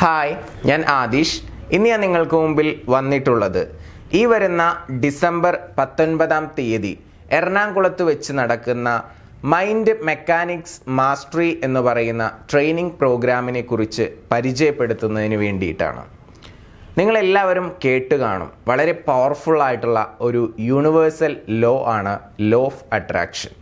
hi ഞാൻ ആദിഷ് ഇന്ന് ഞാൻ നിങ്ങൾക്ക് മുമ്പിൽ വന്നിട്ടുള്ളത് ഈ വരുന്ന ഡിസംബർ പത്തൊൻപതാം തീയതി എറണാകുളത്ത് വെച്ച് നടക്കുന്ന മൈൻഡ് മെക്കാനിക്സ് മാസ്റ്ററി എന്ന് പറയുന്ന ട്രെയിനിങ് പ്രോഗ്രാമിനെ കുറിച്ച് പരിചയപ്പെടുത്തുന്നതിന് വേണ്ടിയിട്ടാണ് നിങ്ങളെല്ലാവരും കേട്ട് കാണും വളരെ പവർഫുൾ ആയിട്ടുള്ള ഒരു യൂണിവേഴ്സൽ ലോ ആണ് ലോ ഓഫ് അട്രാക്ഷൻ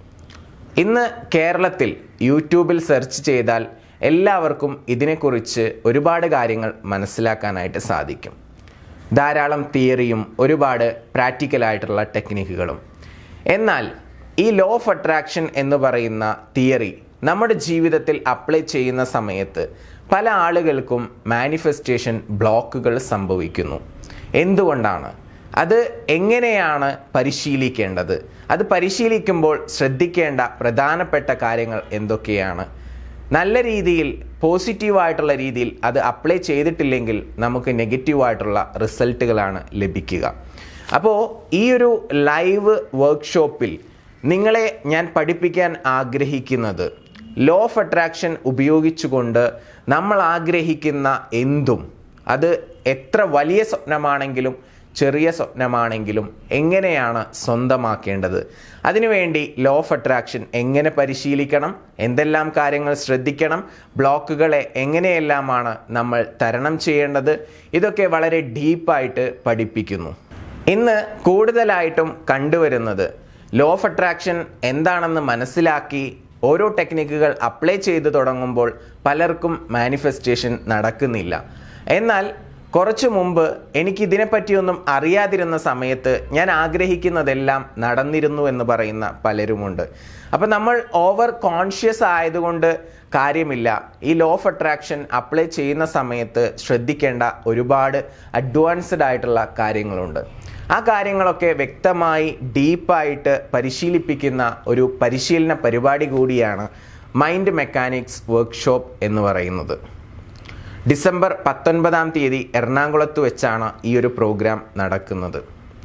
ഇന്ന് കേരളത്തിൽ യൂട്യൂബിൽ സെർച്ച് ചെയ്താൽ എല്ലാവർക്കും ഇതിനെക്കുറിച്ച് ഒരുപാട് കാര്യങ്ങൾ മനസ്സിലാക്കാനായിട്ട് സാധിക്കും ധാരാളം തിയറിയും ഒരുപാട് പ്രാക്ടിക്കലായിട്ടുള്ള ടെക്നിക്കുകളും എന്നാൽ ഈ ലോ ഓഫ് അട്രാക്ഷൻ എന്ന് പറയുന്ന തിയറി നമ്മുടെ ജീവിതത്തിൽ അപ്ലൈ ചെയ്യുന്ന സമയത്ത് പല ആളുകൾക്കും മാനിഫെസ്റ്റേഷൻ ബ്ലോക്കുകൾ സംഭവിക്കുന്നു എന്തുകൊണ്ടാണ് അത് എങ്ങനെയാണ് പരിശീലിക്കേണ്ടത് അത് പരിശീലിക്കുമ്പോൾ ശ്രദ്ധിക്കേണ്ട പ്രധാനപ്പെട്ട കാര്യങ്ങൾ എന്തൊക്കെയാണ് നല്ല രീതിയിൽ പോസിറ്റീവായിട്ടുള്ള രീതിയിൽ അത് അപ്ലൈ ചെയ്തിട്ടില്ലെങ്കിൽ നമുക്ക് നെഗറ്റീവായിട്ടുള്ള റിസൾട്ടുകളാണ് ലഭിക്കുക അപ്പോൾ ഈ ഒരു ലൈവ് വർക്ക്ഷോപ്പിൽ നിങ്ങളെ ഞാൻ പഠിപ്പിക്കാൻ ആഗ്രഹിക്കുന്നത് ലോ ഓഫ് അട്രാക്ഷൻ ഉപയോഗിച്ചുകൊണ്ട് നമ്മൾ ആഗ്രഹിക്കുന്ന എന്തും അത് എത്ര വലിയ സ്വപ്നമാണെങ്കിലും ചെറിയ സ്വപ്നമാണെങ്കിലും എങ്ങനെയാണ് സ്വന്തമാക്കേണ്ടത് അതിനുവേണ്ടി ലോ ഓഫ് അട്രാക്ഷൻ എങ്ങനെ പരിശീലിക്കണം എന്തെല്ലാം കാര്യങ്ങൾ ശ്രദ്ധിക്കണം ബ്ലോക്കുകളെ എങ്ങനെയെല്ലാമാണ് നമ്മൾ തരണം ചെയ്യേണ്ടത് ഇതൊക്കെ വളരെ ഡീപ്പായിട്ട് പഠിപ്പിക്കുന്നു ഇന്ന് കൂടുതലായിട്ടും കണ്ടുവരുന്നത് ലോ ഓഫ് അട്രാക്ഷൻ എന്താണെന്ന് മനസ്സിലാക്കി ഓരോ ടെക്നിക്കുകൾ അപ്ലൈ ചെയ്തു തുടങ്ങുമ്പോൾ പലർക്കും മാനിഫെസ്റ്റേഷൻ നടക്കുന്നില്ല എന്നാൽ കുറച്ചു മുമ്പ് എനിക്ക് ഇതിനെപ്പറ്റിയൊന്നും അറിയാതിരുന്ന സമയത്ത് ഞാൻ ആഗ്രഹിക്കുന്നതെല്ലാം നടന്നിരുന്നു എന്ന് പറയുന്ന പലരുമുണ്ട് അപ്പം നമ്മൾ ഓവർ കോൺഷ്യസ് ആയതുകൊണ്ട് കാര്യമില്ല ഈ ലോ ഓഫ് അട്രാക്ഷൻ അപ്ലൈ ചെയ്യുന്ന സമയത്ത് ശ്രദ്ധിക്കേണ്ട ഒരുപാട് അഡ്വാൻസ്ഡ് ആയിട്ടുള്ള കാര്യങ്ങളുണ്ട് ആ കാര്യങ്ങളൊക്കെ വ്യക്തമായി ഡീപ്പായിട്ട് പരിശീലിപ്പിക്കുന്ന ഒരു പരിശീലന പരിപാടി കൂടിയാണ് മൈൻഡ് മെക്കാനിക്സ് വർക്ക്ഷോപ്പ് എന്ന് പറയുന്നത് ഡിസംബർ പത്തൊൻപതാം തീയതി എറണാകുളത്ത് വെച്ചാണ് ഈ ഒരു പ്രോഗ്രാം നടക്കുന്നത്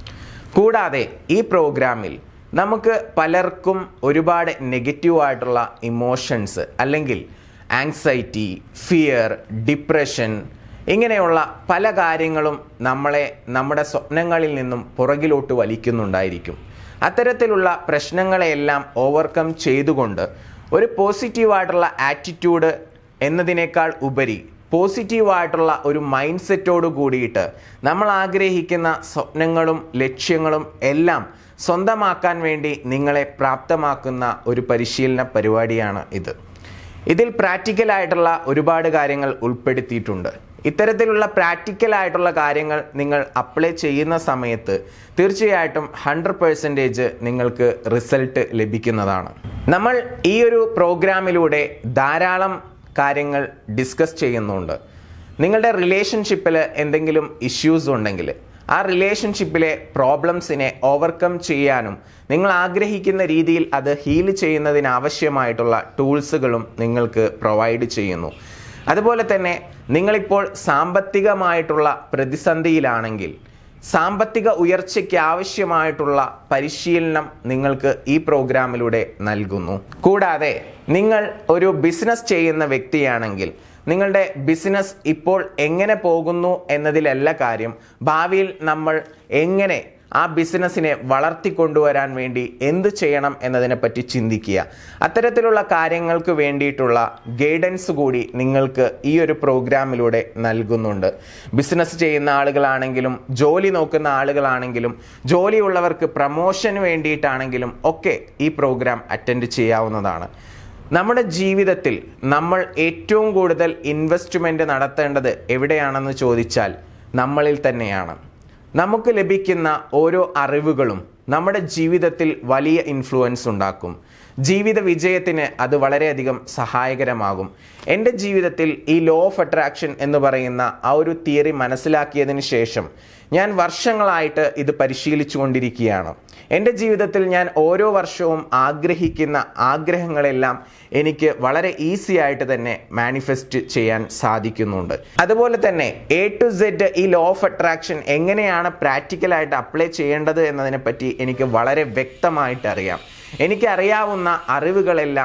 കൂടാതെ ഈ പ്രോഗ്രാമിൽ നമുക്ക് പലർക്കും ഒരുപാട് നെഗറ്റീവായിട്ടുള്ള ഇമോഷൻസ് അല്ലെങ്കിൽ ആങ്സൈറ്റി ഫിയർ ഡിപ്രഷൻ ഇങ്ങനെയുള്ള പല കാര്യങ്ങളും നമ്മളെ നമ്മുടെ സ്വപ്നങ്ങളിൽ നിന്നും പുറകിലോട്ട് വലിക്കുന്നുണ്ടായിരിക്കും അത്തരത്തിലുള്ള പ്രശ്നങ്ങളെയെല്ലാം ഓവർകം ചെയ്തുകൊണ്ട് ഒരു പോസിറ്റീവായിട്ടുള്ള ആറ്റിറ്റ്യൂഡ് എന്നതിനേക്കാൾ ഉപരി പോസിറ്റീവായിട്ടുള്ള ഒരു മൈൻഡ് സെറ്റോട് കൂടിയിട്ട് നമ്മൾ ആഗ്രഹിക്കുന്ന സ്വപ്നങ്ങളും ലക്ഷ്യങ്ങളും എല്ലാം സ്വന്തമാക്കാൻ വേണ്ടി നിങ്ങളെ പ്രാപ്തമാക്കുന്ന ഒരു പരിശീലന പരിപാടിയാണ് ഇത് ഇതിൽ പ്രാക്ടിക്കൽ ആയിട്ടുള്ള ഒരുപാട് കാര്യങ്ങൾ ഉൾപ്പെടുത്തിയിട്ടുണ്ട് ഇത്തരത്തിലുള്ള പ്രാക്ടിക്കൽ ആയിട്ടുള്ള കാര്യങ്ങൾ നിങ്ങൾ അപ്ലൈ ചെയ്യുന്ന സമയത്ത് തീർച്ചയായിട്ടും ഹൺഡ്രഡ് പെർസെൻറ്റേജ് നിങ്ങൾക്ക് റിസൾട്ട് ലഭിക്കുന്നതാണ് നമ്മൾ ഈ ഒരു പ്രോഗ്രാമിലൂടെ ധാരാളം കാര്യങ്ങൾ ഡിസ്കസ് ചെയ്യുന്നുണ്ട് നിങ്ങളുടെ റിലേഷൻഷിപ്പിൽ എന്തെങ്കിലും ഇഷ്യൂസ് ഉണ്ടെങ്കിൽ ആ റിലേഷൻഷിപ്പിലെ പ്രോബ്ലംസിനെ ഓവർകം ചെയ്യാനും നിങ്ങൾ ആഗ്രഹിക്കുന്ന രീതിയിൽ അത് ഹീൽ ചെയ്യുന്നതിന് ആവശ്യമായിട്ടുള്ള ടൂൾസുകളും നിങ്ങൾക്ക് പ്രൊവൈഡ് ചെയ്യുന്നു അതുപോലെ തന്നെ നിങ്ങളിപ്പോൾ സാമ്പത്തികമായിട്ടുള്ള പ്രതിസന്ധിയിലാണെങ്കിൽ സാമ്പത്തിക ഉയർച്ചയ്ക്ക് ആവശ്യമായിട്ടുള്ള പരിശീലനം നിങ്ങൾക്ക് ഈ പ്രോഗ്രാമിലൂടെ നൽകുന്നു കൂടാതെ നിങ്ങൾ ഒരു ബിസിനസ് ചെയ്യുന്ന വ്യക്തിയാണെങ്കിൽ നിങ്ങളുടെ ബിസിനസ് ഇപ്പോൾ എങ്ങനെ പോകുന്നു എന്നതിലല്ല കാര്യം ഭാവിയിൽ നമ്മൾ എങ്ങനെ ആ ബിസിനസ്സിനെ വളർത്തിക്കൊണ്ടുവരാൻ വേണ്ടി എന്ത് ചെയ്യണം എന്നതിനെപ്പറ്റി ചിന്തിക്കുക അത്തരത്തിലുള്ള കാര്യങ്ങൾക്ക് വേണ്ടിയിട്ടുള്ള ഗൈഡൻസ് കൂടി നിങ്ങൾക്ക് ഈ ഒരു പ്രോഗ്രാമിലൂടെ നൽകുന്നുണ്ട് ബിസിനസ് ചെയ്യുന്ന ആളുകളാണെങ്കിലും ജോലി നോക്കുന്ന ആളുകളാണെങ്കിലും ജോലിയുള്ളവർക്ക് പ്രമോഷന് വേണ്ടിയിട്ടാണെങ്കിലും ഒക്കെ ഈ പ്രോഗ്രാം അറ്റൻഡ് ചെയ്യാവുന്നതാണ് നമ്മുടെ ജീവിതത്തിൽ നമ്മൾ ഏറ്റവും കൂടുതൽ ഇൻവെസ്റ്റ്മെൻറ്റ് നടത്തേണ്ടത് എവിടെയാണെന്ന് ചോദിച്ചാൽ നമ്മളിൽ തന്നെയാണ് നമുക്ക് ലഭിക്കുന്ന ഓരോ അറിവുകളും നമ്മുടെ ജീവിതത്തിൽ വലിയ ഇൻഫ്ലുവൻസ് ഉണ്ടാക്കും ജീവിത വിജയത്തിന് അത് വളരെയധികം സഹായകരമാകും എൻ്റെ ജീവിതത്തിൽ ഈ ലോ ഓഫ് അട്രാക്ഷൻ എന്ന് പറയുന്ന ആ ഒരു തിയറി മനസ്സിലാക്കിയതിന് ശേഷം ഞാൻ വർഷങ്ങളായിട്ട് ഇത് പരിശീലിച്ചു കൊണ്ടിരിക്കുകയാണ് എൻ്റെ ജീവിതത്തിൽ ഞാൻ ഓരോ വർഷവും ആഗ്രഹിക്കുന്ന ആഗ്രഹങ്ങളെല്ലാം എനിക്ക് വളരെ ഈസി ആയിട്ട് തന്നെ മാനിഫെസ്റ്റ് ചെയ്യാൻ സാധിക്കുന്നുണ്ട് അതുപോലെ തന്നെ എ ടു സെഡ് ഈ ലോ ഓഫ് അട്രാക്ഷൻ എങ്ങനെയാണ് പ്രാക്ടിക്കലായിട്ട് അപ്ലൈ ചെയ്യേണ്ടത് എന്നതിനെ പറ്റി എനിക്ക് വളരെ വ്യക്തമായിട്ട് അറിയാം എനിക്കറിയാവുന്ന അറിവുകളെല്ലാം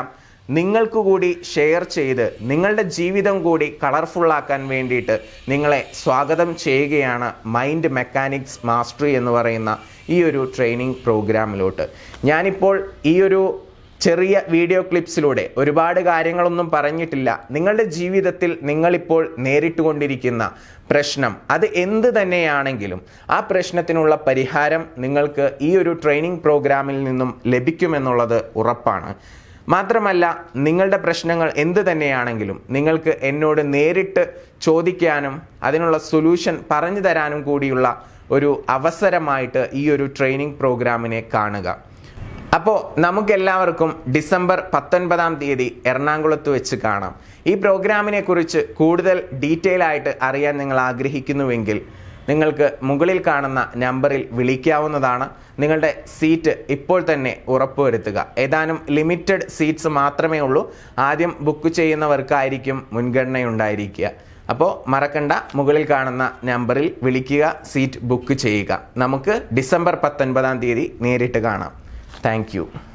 നിങ്ങൾക്ക് കൂടി ഷെയർ ചെയ്ത് നിങ്ങളുടെ ജീവിതം കൂടി കളർഫുള്ളാക്കാൻ വേണ്ടിയിട്ട് നിങ്ങളെ സ്വാഗതം ചെയ്യുകയാണ് മൈൻഡ് മെക്കാനിക്സ് മാസ്റ്ററി എന്ന് പറയുന്ന ഈ ഒരു ട്രെയിനിങ് പ്രോഗ്രാമിലോട്ട് ഞാനിപ്പോൾ ഈ ഒരു ചെറിയ വീഡിയോ ക്ലിപ്സിലൂടെ ഒരുപാട് കാര്യങ്ങളൊന്നും പറഞ്ഞിട്ടില്ല നിങ്ങളുടെ ജീവിതത്തിൽ നിങ്ങളിപ്പോൾ നേരിട്ടുകൊണ്ടിരിക്കുന്ന പ്രശ്നം അത് എന്ത് തന്നെയാണെങ്കിലും ആ പ്രശ്നത്തിനുള്ള പരിഹാരം നിങ്ങൾക്ക് ഈ ഒരു ട്രെയിനിങ് പ്രോഗ്രാമിൽ നിന്നും ലഭിക്കുമെന്നുള്ളത് ഉറപ്പാണ് മാത്രമല്ല നിങ്ങളുടെ പ്രശ്നങ്ങൾ എന്ത് തന്നെയാണെങ്കിലും നിങ്ങൾക്ക് എന്നോട് നേരിട്ട് ചോദിക്കാനും അതിനുള്ള സൊല്യൂഷൻ പറഞ്ഞു തരാനും കൂടിയുള്ള ഒരു അവസരമായിട്ട് ഈ ഒരു ട്രെയിനിങ് പ്രോഗ്രാമിനെ കാണുക അപ്പോൾ നമുക്കെല്ലാവർക്കും ഡിസംബർ പത്തൊൻപതാം തീയതി എറണാകുളത്ത് വെച്ച് കാണാം ഈ പ്രോഗ്രാമിനെ കുറിച്ച് കൂടുതൽ ഡീറ്റെയിൽ ആയിട്ട് അറിയാൻ നിങ്ങൾ ആഗ്രഹിക്കുന്നുവെങ്കിൽ നിങ്ങൾക്ക് മുകളിൽ കാണുന്ന നമ്പറിൽ വിളിക്കാവുന്നതാണ് നിങ്ങളുടെ സീറ്റ് ഇപ്പോൾ തന്നെ ഉറപ്പുവരുത്തുക ഏതാനും ലിമിറ്റഡ് സീറ്റ്സ് മാത്രമേ ഉള്ളൂ ആദ്യം ബുക്ക് ചെയ്യുന്നവർക്കായിരിക്കും മുൻഗണനയുണ്ടായിരിക്കുക അപ്പോൾ മറക്കണ്ട മുകളിൽ കാണുന്ന നമ്പറിൽ വിളിക്കുക സീറ്റ് ബുക്ക് ചെയ്യുക നമുക്ക് ഡിസംബർ പത്തൊൻപതാം തീയതി നേരിട്ട് കാണാം താങ്ക്